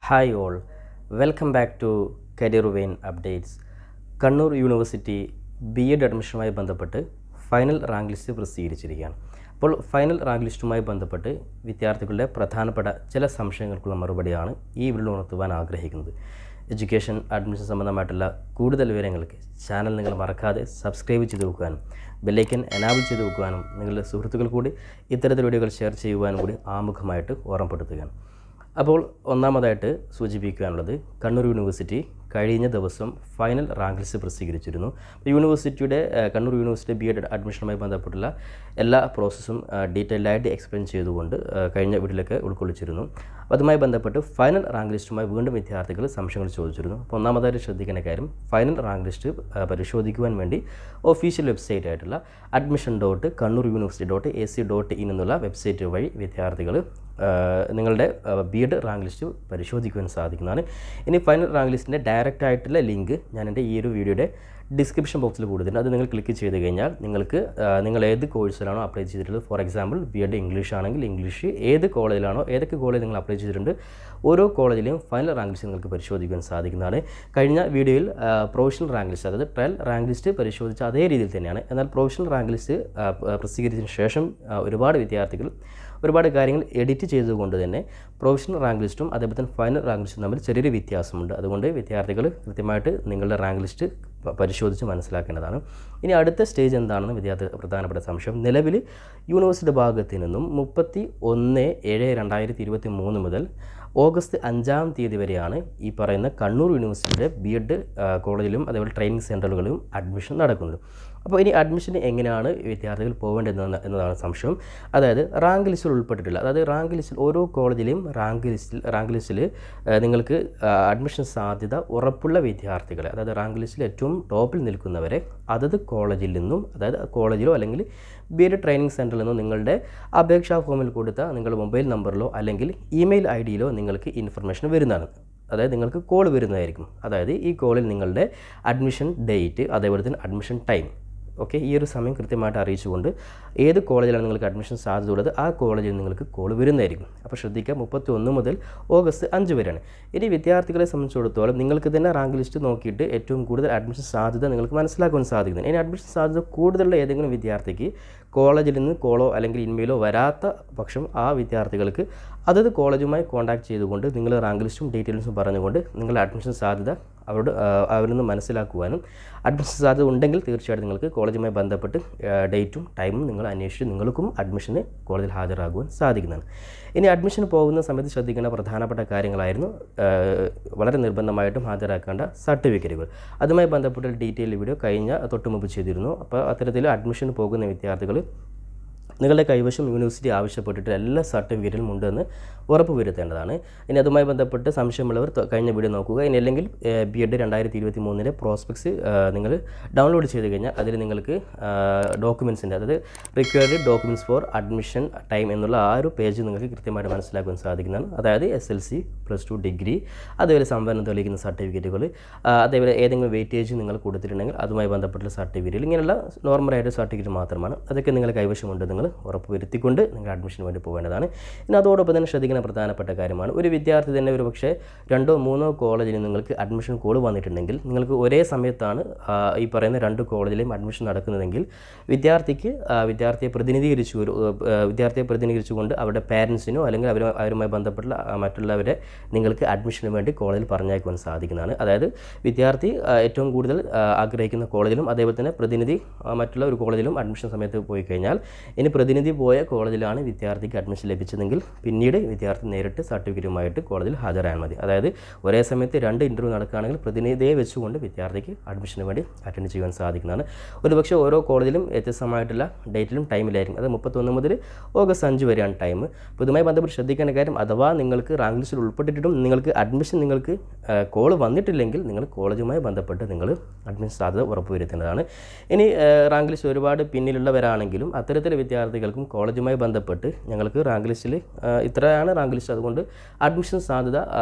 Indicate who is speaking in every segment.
Speaker 1: hi all welcome back to career vein updates Kannur university B Ed അഡ്മിഷനുമായി ബന്ധപ്പെട്ട് final rank list പ്രസിദ്ധീകരിച്ചിരിക്കുകയാണ് അപ്പോൾ final rank ലിസ്റ്റുമായി ബന്ധപ്പെട്ട് വിദ്യാർത്ഥികളുടെ പ്രധാനപ്പെട്ട ചില സംശയങ്ങൾക്കുള്ള മറുപടിയാണ് ഈ വീഡിയോ ഉണർത്തുവാൻ ആഗ്രഹിക്കുന്നത് എഡ്യൂക്കേഷൻ അഡ്മിഷൻ സംബന്ധമായിട്ടുള്ള കൂടുതൽ വിവരങ്ങൾക്ക് ചാനൽ നിങ്ങൾ മറക്കാതെ സബ്സ്ക്രൈബ് ചെയ്ത് വെക്കുവാനും ബെല്ലൈക്കൻ എനാബിൾ ചെയ്ത് വെക്കുവാനും നിങ്ങളുടെ സുഹൃത്തുക്കൾ കൂടി ഇത്തരത്തിൽ വീഡിയോകൾ ഷെയർ ചെയ്യുവാനും കൂടി ആമുഖമായിട്ട് ഓർമ്മപ്പെടുത്തുകയാണ് അപ്പോൾ ഒന്നാമതായിട്ട് സൂചിപ്പിക്കാനുള്ളത് കണ്ണൂർ യൂണിവേഴ്സിറ്റി കഴിഞ്ഞ ദിവസം ഫൈനൽ റാങ്ക് ലിസ്റ്റ് പ്രസിദ്ധീകരിച്ചിരുന്നു അപ്പോൾ യൂണിവേഴ്സിറ്റിയുടെ ഏഹ്, കണ്ണൂർ യൂണിവേഴ്സിറ്റി ബി എഡ് അഡ്മിഷനുമായി ബന്ധപ്പെട്ടുള്ള എല്ലാ പ്രോസസ്സും ഡീറ്റെയിൽഡായിട്ട് എക്സ്പ്ലെയിൻ ചെയ്തുകൊണ്ട് ഏഹ്, കഴിഞ്ഞ വീഡിയോയിലൊക്കെ ഉൾക്കൊള്ളിച്ചിരുന്നു അപ്പോൾ അതുമായി ബന്ധപ്പെട്ട് ഫൈനൽ റാങ്ക് ലിസ്റ്റുമായി വീണ്ടും വിദ്യാർത്ഥികൾ സംശയങ്ങൾ ചോദിച്ചിരുന്നു അപ്പോൾ ഒന്നാമതായിട്ട് ശ്രദ്ധിക്കേണ്ട കാര്യം ഫൈനൽ റാങ്ക് ലിസ്റ്റ് ഏഹ്, പരിശോധിക്കുവാൻ വേണ്ടി ഒഫീഷ്യൽ വെബ്സൈറ്റ് ആയിട്ടുള്ള admission dot Kannur university dot A C dot in എന്നുള്ള വെബ്സൈറ്റ് വഴി വിദ്യാർത്ഥികൾ ആഹ് നിങ്ങളുടെ ബി എഡ് റാങ്ക് ലിസ്റ്റ് പരിശോധിക്കുവാൻ സാധിക്കുന്നതാണ് ഇനി ഫൈനൽ റാങ്ക് ലിസ്റ്റിൻ്റെ ഡയറക്റ്റ് ആയിട്ടുള്ള ലിങ്ക് ഞാൻ എൻ്റെ ഈ ഒരു വീഡിയോയുടെ ഡിസ്ക്രിപ്ഷൻ ബോക്സിൽ കൊടുത്തിട്ടുണ്ട് അത് നിങ്ങൾ ക്ലിക്ക് ചെയ്ത് കഴിഞ്ഞാൽ നിങ്ങൾക്ക് ആഹ് നിങ്ങൾ ഏത് കോഴ്സിലാണോ അപ്ലൈ ചെയ്തിട്ടുള്ളത് for example B Ed English ആണെങ്കിൽ ഇംഗ്ലീഷ് ഏത് കോളേജിലാണോ ഏതൊക്കെ കോളേജ് നിങ്ങൾ അപ്ലൈ ചെയ്തിട്ടുണ്ട് ഓരോ കോളേജിലെയും ഫൈനൽ റാങ്ക് ലിസ്റ്റ് നിങ്ങൾക്ക് പരിശോധിക്കാൻ സാധിക്കുന്നതാണ് കഴിഞ്ഞ വീഡിയോയിൽ പ്രൊഫഷണൽ റാങ്ക് ലിസ്റ്റ് അതായത് ട്രയൽ റാങ്ക് ലിസ്റ്റ് പരിശോധിച്ച അതേ രീതിയിൽ തന്നെയാണ് എന്നാൽ പ്രൊഫഷണൽ റാങ്ക് ലിസ്റ്റ് പ്രസിദ്ധീകരിച്ചതിന് ശേഷം ആഹ് ഒരുപാട് വിദ്യാർത്ഥികൾ ഒരുപാട് കാര്യങ്ങൾ എഡിറ്റ് ചെയ്തുകൊണ്ട് തന്നെ പ്രൊഫഷണൽ റാങ്ക് ലിസ്റ്റും അതേപോലെ തന്നെ ഫൈനൽ റാങ്ക് ലിസ്റ്റും തമ്മിൽ ചെറിയൊരു വ്യത്യാസമുണ്ട് അതുകൊണ്ട് വിദ്യാർത്ഥികൾ കൃത്യമായിട്ട് നിങ്ങളുടെ റാങ്ക് ലിസ്റ്റ് പ- പരിശോധിച്ച് മനസ്സിലാക്കേണ്ടതാണ് ഇനി അടുത്ത സ്റ്റേജ് എന്താണെന്ന് വിദ്യാർത്ഥി പ്രധാനപ്പെട്ട സംശയം നിലവിൽ യൂണിവേഴ്സിറ്റി ഭാഗത്ത് നിന്നും മുപ്പത്തി ഒന്ന് ഏഴ് രണ്ടായിരത്തി ഇരുപത്തി മൂന്ന് മുതൽ ഓഗസ്റ്റ് അഞ്ചാം തീയതി വരെയാണ് ഈ പറയുന്ന കണ്ണൂർ യൂണിവേഴ്സിറ്റിയുടെ ബി എഡ് കോളേജിലും അതേപോലെ ട്രെയിനിങ് സെൻറ്ററുകളിലും അഡ്മിഷൻ നടക്കുന്നത് അപ്പോൾ ഇനി അഡ്മിഷന് എങ്ങനെയാണ് വിദ്യാർത്ഥികൾ പോകേണ്ടത് എന്ന- എന്നതാണ് സംശയം അതായത് റാങ്ക് ലിസ്റ്റിൽ ഉൾപ്പെട്ടിട്ടില്ല അതായത് റാങ്ക് ലിസ്റ്റിൽ ഓരോ കോളേജിലെയും റാങ്ക് ലിസ്റ്റിൽ റാങ്ക് ലിസ്റ്റിൽ നിങ്ങൾക്ക് അഡ്മിഷൻ സാധ്യത ഉറപ്പുള്ള വിദ്യാർത്ഥികളെ അതായത് റാങ്ക് ലിസ്റ്റിൽ ഏറ്റവും ടോപ്പിൽ നിൽക്കുന്നവരെ അതത് കോളേജിൽ നിന്നും അതായത് കോളേജിലോ അല്ലെങ്കിൽ ബി എഡ് ട്രെയിനിങ് സെൻറ്ററിൽ നിന്നും നിങ്ങളുടെ അപേക്ഷാ ഫോമിൽ കൊടുത്ത നിങ്ങളുടെ മൊബൈൽ നമ്പറിലോ അല്ലെങ്കിൽ ഇമെയിൽ ഐ ഡിയിലോ നിങ്ങൾക്ക് ഇൻഫർമേഷൻ വരുന്നതാണ് അതായത് നിങ്ങൾക്ക് കോൾ വരുന്നതായിരിക്കും അതായത് ഈ കോളിൽ നിങ്ങളുടെ അഡ്മിഷൻ ഡേറ്റ് അതേപോലെ തന്നെ അഡ്മിഷൻ ടൈം ഓക്കെ ഈ ഒരു സമയം കൃത്യമായിട്ട് അറിയിച്ചുകൊണ്ട് ഏത് കോളേജിലാണ് നിങ്ങൾക്ക് അഡ്മിഷൻ സാധ്യത ഉള്ളത് ആ കോളേജിൽ നിങ്ങൾക്ക് കോൾ വരുന്നതായിരിക്കും അപ്പോൾ ശ്രദ്ധിക്കുക മുപ്പത്തി ഒന്ന് മുതൽ ഓഗസ്റ്റ് അഞ്ച് വരെയാണ് ഇനി വിദ്യാർത്ഥികളെ സംബന്ധിച്ചിടത്തോളം നിങ്ങൾക്ക് തന്നെ റാങ്ക് ലിസ്റ്റ് നോക്കിയിട്ട് ഏറ്റവും കൂടുതൽ അഡ്മിഷൻ സാധ്യത നിങ്ങൾക്ക് മനസ്സിലാക്കുവാൻ സാധിക്കുന്നത് ഇനി അഡ്മിഷൻ സാധ്യത കൂടുതലുള്ള ഏതെങ്കിലും വിദ്യാർത്ഥിക്ക് കോളേജിൽ നിന്ന് കോളോ അല്ലെങ്കിൽ ഇൻമെയിലോ വരാത്ത പക്ഷം ആ വിദ്യാർത്ഥികൾക്ക് അതത് കോളേജുമായി കോൺടാക്ട് ചെയ്തുകൊണ്ട് നിങ്ങൾ റാങ്ക് ലിസ്റ്റും ഡീറ്റെയിൽസും പറഞ്ഞുകൊണ്ട് നിങ്ങളുടെ അഡ്മിഷൻ സാധ്യത അവരോട് ആ, അവരിൽ നിന്ന് മനസ്സിലാക്കുവാനും അഡ്മിഷൻ സാധ്യത ഉണ്ടെങ്കിൽ തീർച്ചയായിട്ടും നിങ്ങൾക്ക് കോളേജുമായി ബന്ധപ്പെട്ട് ഡേറ്റും ടൈമും നിങ്ങൾ അന്വേഷിച്ച് നിങ്ങൾക്കും അഡ്മിഷന് കോളേജിൽ ഹാജരാകുവാൻ സാധിക്കുന്നതാണ് ഇനി അഡ്മിഷന് പോകുന്ന സമയത്ത് ശ്രദ്ധിക്കേണ്ട പ്രധാനപ്പെട്ട കാര്യങ്ങളായിരുന്നു ആ, വളരെ നിർബന്ധമായിട്ടും ഹാജരാക്കേണ്ട സർട്ടിഫിക്കറ്റുകൾ അതുമായി ബന്ധപ്പെട്ട ഡീറ്റെയിൽ വീഡിയോ കഴിഞ്ഞ തൊട്ട് മുമ്പ് ചെയ്തിരുന്നു അപ്പോൾ അത്തരത്തിൽ അഡ്മിഷന് പോകുന്ന വിദ്യാർത്ഥികൾ നിങ്ങളുടെ കൈവശം യൂണിവേഴ്സിറ്റി ആവശ്യപ്പെട്ടിട്ട് എല്ലാ സർട്ടിഫിക്കറ്റിലും ഉണ്ടെന്ന് ഉറപ്പ് വരുത്തേണ്ടതാണ് ഇനി അതുമായി ബന്ധപ്പെട്ട് സംശയമുള്ളവർ ത- കഴിഞ്ഞ വീഡിയോ നോക്കുക ഇനി അല്ലെങ്കിൽ ബി എഡ് രണ്ടായിരത്തി ഇരുപത്തി മൂന്നിലെ പ്രോസ്പെക്ട്സ് നിങ്ങൾ ഡൗൺലോഡ് ചെയ്ത് കഴിഞ്ഞാൽ അതിൽ നിങ്ങൾക്ക് ഡോക്യുമെൻസിൻ്റെ അതായത് required documents for admission time എന്നുള്ള ആ ഒരു പേജ് നിങ്ങൾക്ക് കൃത്യമായിട്ട് മനസ്സിലാക്കാൻ സാധിക്കുന്നതാണ് അതായത് S L C plus two degree അതേപോലെ സംവരണം തെളിയിക്കുന്ന സർട്ടിഫിക്കറ്റുകൾ അതേപോലെ ഏതെങ്കിലും വെയിറ്റേജ് നിങ്ങൾ കൊടുത്തിട്ടുണ്ടെങ്കിൽ അതുമായി ബന്ധപ്പെട്ട സർട്ടിഫിക്കറ്റുകൾ ഇങ്ങനെയുള്ള നോർമലായിട്ട് സർട്ടിഫിക്കറ്റ് മാത്രമാണ് അതൊക്കെ നിങ്ങളുടെ കൈവശമുണ്ട് നിങ്ങൾ ഉറപ്പ് വരുത്തിക്കൊണ്ട് നിങ്ങൾ അഡ്മിഷന് വേണ്ടി പോകേണ്ടതാണ് ഇനി അതോടൊപ്പം തന്നെ ശ്രദ്ധിക്കുന്ന പ്രധാനപ്പെട്ട കാര്യമാണ് ഒരു വിദ്യാർത്ഥി തന്നെ ഒരു പക്ഷേ രണ്ടോ മൂന്നോ കോളേജിൽ നിങ്ങൾക്ക് അഡ്മിഷൻ കോൾ വന്നിട്ടുണ്ടെങ്കിൽ നിങ്ങൾക്ക് ഒരേ സമയത്താണ് ആ, ഈ പറയുന്ന രണ്ട് കോളേജിലെയും അഡ്മിഷൻ നടക്കുന്നതെങ്കിൽ വിദ്യാർത്ഥിക്ക് ആ, വിദ്യാർത്ഥിയെ പ്രതിനിധീകരിച്ചു ഒരു ആ, വിദ്യാർത്ഥിയെ പ്രതിനിധീകരിച്ചുകൊണ്ട് അവരുടെ പാരൻസിനോ അല്ലെങ്കിൽ അവർ അവരുമായി ബന്ധപ്പെട്ട ആ, മറ്റുള്ളവരെ നിങ്ങൾക്ക് അഡ്മിഷന് വേണ്ടി കോളേജിൽ പറഞ്ഞയക്കുവാൻ സാധിക്കുന്നതാണ് അതായത് വിദ്യാർത്ഥി ആ, ഏറ്റവും കൂടുതൽ ആ, ആഗ്രഹിക്കുന്ന കോളേജിലും അതേപോലെ തന്നെ പ്രതിനിധി ആ, മറ്റുള്ള ഒരു കോളേജിലും അഡ്മിഷൻ സമയത്ത് പോയി കഴിഞ്ഞാൽ ഇനി പ്രതിനിധി പോയ കോളേജിലാണ് വിദ്യാർത്ഥിക്ക് അഡ്മിഷൻ ലഭിച്ചതെങ്കിൽ പിന്നീട് വിദ്യാർത്ഥി നേരിട്ട് സർട്ടിഫിക്കറ്റുമായിട്ട് കോളേജിൽ ഹാജരായാൽ മതി അതായത് ഒരേ സമയത്ത് രണ്ട് ഇൻ്റർവ്യൂ നടക്കുകയാണെങ്കിൽ പ്രതിനിധിയെ വെച്ചുകൊണ്ട് വിദ്യാർത്ഥിക്ക് അഡ്മിഷന് വേണ്ടി അറ്റൻഡ് ചെയ്യാൻ സാധിക്കുന്നതാണ് ഒരുപക്ഷെ ഓരോ കോളേജിലും വ്യത്യസ്തമായിട്ടുള്ള ഡേറ്റിലും ടൈമിലായിരിക്കും അത് മുപ്പത്തൊന്ന് മുതൽ ഓഗസ്റ്റ് അഞ്ച് വരെയാണ് ടൈം അപ്പോൾ ഇതുമായി ബന്ധപ്പെട്ട് ശ്രദ്ധിക്കേണ്ട കാര്യം അഥവാ നിങ്ങൾക്ക് റാങ്ക് ലിസ്റ്റിൽ ഉൾപ്പെട്ടിട്ടും നിങ്ങൾക്ക് അഡ്മിഷൻ നിങ്ങൾക്ക് കോൾ വന്നിട്ടില്ലെങ്കിൽ നിങ്ങൾ കോളേജുമായി ബന്ധപ്പെട്ട് നിങ്ങൾ അഡ്മിഷൻ സാധ്യത ഉറപ്പുവരുത്തേണ്ടതാണ് ഇനി റാങ്ക് ലിസ്റ്റ് ഒരുപാട് പിന്നിലുള്ളവരാണെങ്കിലും അത്തരത്തിലെ വിദ്യാർത്ഥികൾക്കും കോളേജുമായി ബന്ധപ്പെട്ട് ഞങ്ങൾക്ക് റാങ്ക് ലിസ്റ്റിൽ ഇത്രയാണ് റാങ്ക് ലിസ്റ്റ് അതുകൊണ്ട് അഡ്മിഷൻ സാധ്യത ആ, ഉണ്ടോ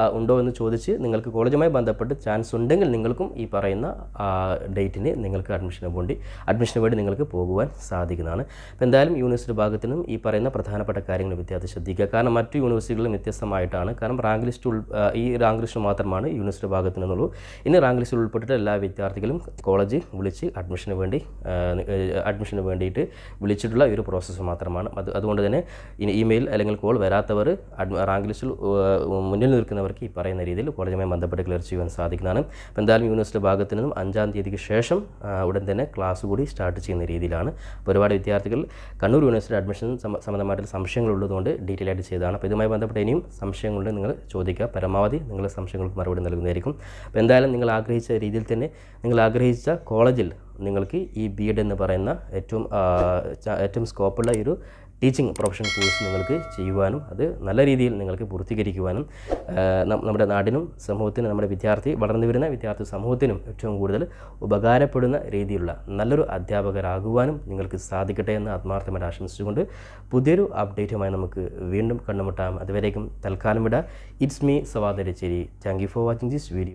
Speaker 1: എന്ന് ചോദിച്ച് നിങ്ങൾക്ക് കോളേജുമായി ബന്ധപ്പെട്ട് ചാൻസ് ഉണ്ടെങ്കിൽ നിങ്ങൾക്കും ഈ പറയുന്ന ഡേറ്റിന് നിങ്ങൾക്ക് അഡ്മിഷന് വേണ്ടി അഡ്മിഷന് വേണ്ടി നിങ്ങൾക്ക് പോകുവാൻ സാധിക്കുന്നതാണ് അപ്പോൾ എന്തായാലും യൂണിവേഴ്സിറ്റി ഭാഗത്തു നിന്നും ഈ പറയുന്ന പ്രധാനപ്പെട്ട കാര്യങ്ങൾ വിദ്യാർത്ഥി ശ്രദ്ധിക്കുക കാരണം മറ്റു യൂണിവേഴ്സിറ്റികളും വ്യത്യസ്തമായിട്ടാണ് കാരണം റാങ്ക് ലിസ്റ്റ് ഉൾ ആ, ഈ റാങ്ക് ലിസ്റ്റ് മാത്രമാണ് യൂണിവേഴ്സിറ്റി ഭാഗത്തു നിന്നുള്ളൂ ഇനി റാങ്ക് ലിസ്റ്റിൽ ഉൾപ്പെട്ടിട്ട് എല്ലാ വിദ്യാർത്ഥികളും കോളേജ് വിളിച്ച് അഡ്മിഷന് വേണ്ടി ആ, ഏ, അഡ്മിഷന് വേണ്ടിയിട്ട് വിളിച്ചിട്ടുള്ള ഒരു പ്രോസസ്സ് മാത്രമാണ് അത് അതുകൊണ്ട് തന്നെ ഇനി ഇമെയിൽ അല്ലെങ്കിൽ കോൾ വരാത്തവർ അഡ്മി റാങ്ക് ലിസ്റ്റിൽ ഏ, മുന്നിൽ നിൽക്കുന്നവർക്ക് ഈ പറയുന്ന രീതിയിൽ കോളേജുമായി ബന്ധപ്പെട്ട് ക്ലിയർ ചെയ്യുവാൻ സാധിക്കുന്നതാണ് അപ്പോൾ എന്തായാലും യൂണിവേഴ്സിറ്റി ഭാഗത്തു നിന്നും അഞ്ചാം തീയതിക്ക് ശേഷം ആ, ഉടൻ തന്നെ ക്ലാസ് കൂടി സ്റ്റാർട്ട് ചെയ്യുന്ന രീതിയിലാണ് അപ്പോൾ ഒരുപാട് വിദ്യാർത്ഥികൾ കണ്ണൂർ യൂണിവേഴ്സിറ്റി അഡ്മിഷൻ സംബ- സംബന്ധമായിട്ടുള്ള സംശയങ്ങളുള്ളതുകൊണ്ട് ഡീറ്റെയിൽ ആയിട്ട് ചെയ്തതാണ് അപ്പോൾ ഇതുമായി ബന്ധപ്പെട്ട് ഇനിയും സംശയങ്ങളുണ്ട് നിങ്ങൾ ചോദിക്കുക പരമാവധി നിങ്ങളുടെ സംശയങ്ങൾക്ക് മറുപടി നൽകുന്നതായിരിക്കും അപ്പോൾ എന്തായാലും നിങ്ങൾ ആഗ്രഹിച്ച രീതിയിൽ തന്നെ നിങ്ങൾ ആഗ്രഹിച്ച കോളേജിൽ നിങ്ങൾക്ക് ഈ ബി എഡ് എന്ന് പറയുന്ന ഏറ്റവും ആ, ച- ഏറ്റവും സ്കോപ്പുള്ള ഈ ഒരു ടീച്ചിങ് പ്രൊഫഷൻ കോഴ്സ് നിങ്ങൾക്ക് ചെയ്യുവാനും അത് നല്ല രീതിയിൽ നിങ്ങൾക്ക് പൂർത്തീകരിക്കുവാനും ആ, നം- നമ്മുടെ നാടിനും സമൂഹത്തിനും നമ്മുടെ വിദ്യാർത്ഥി വളർന്നു വരുന്ന വിദ്യാർത്ഥി സമൂഹത്തിനും ഏറ്റവും കൂടുതൽ ഉപകാരപ്പെടുന്ന രീതിയിലുള്ള നല്ലൊരു അധ്യാപകരാകുവാനും നിങ്ങൾക്ക് സാധിക്കട്ടെ എന്ന് ആത്മാർത്ഥമായിട്ട് ആശംസിച്ചുകൊണ്ട് പുതിയൊരു അപ്ഡേറ്റുമായി നമുക്ക് വീണ്ടും കണ്ടുമുട്ടാം അതുവരേക്കും തൽക്കാലം വിട ഇറ്റ്സ് മീ സവാദരച്ചേരി thank you for watching this video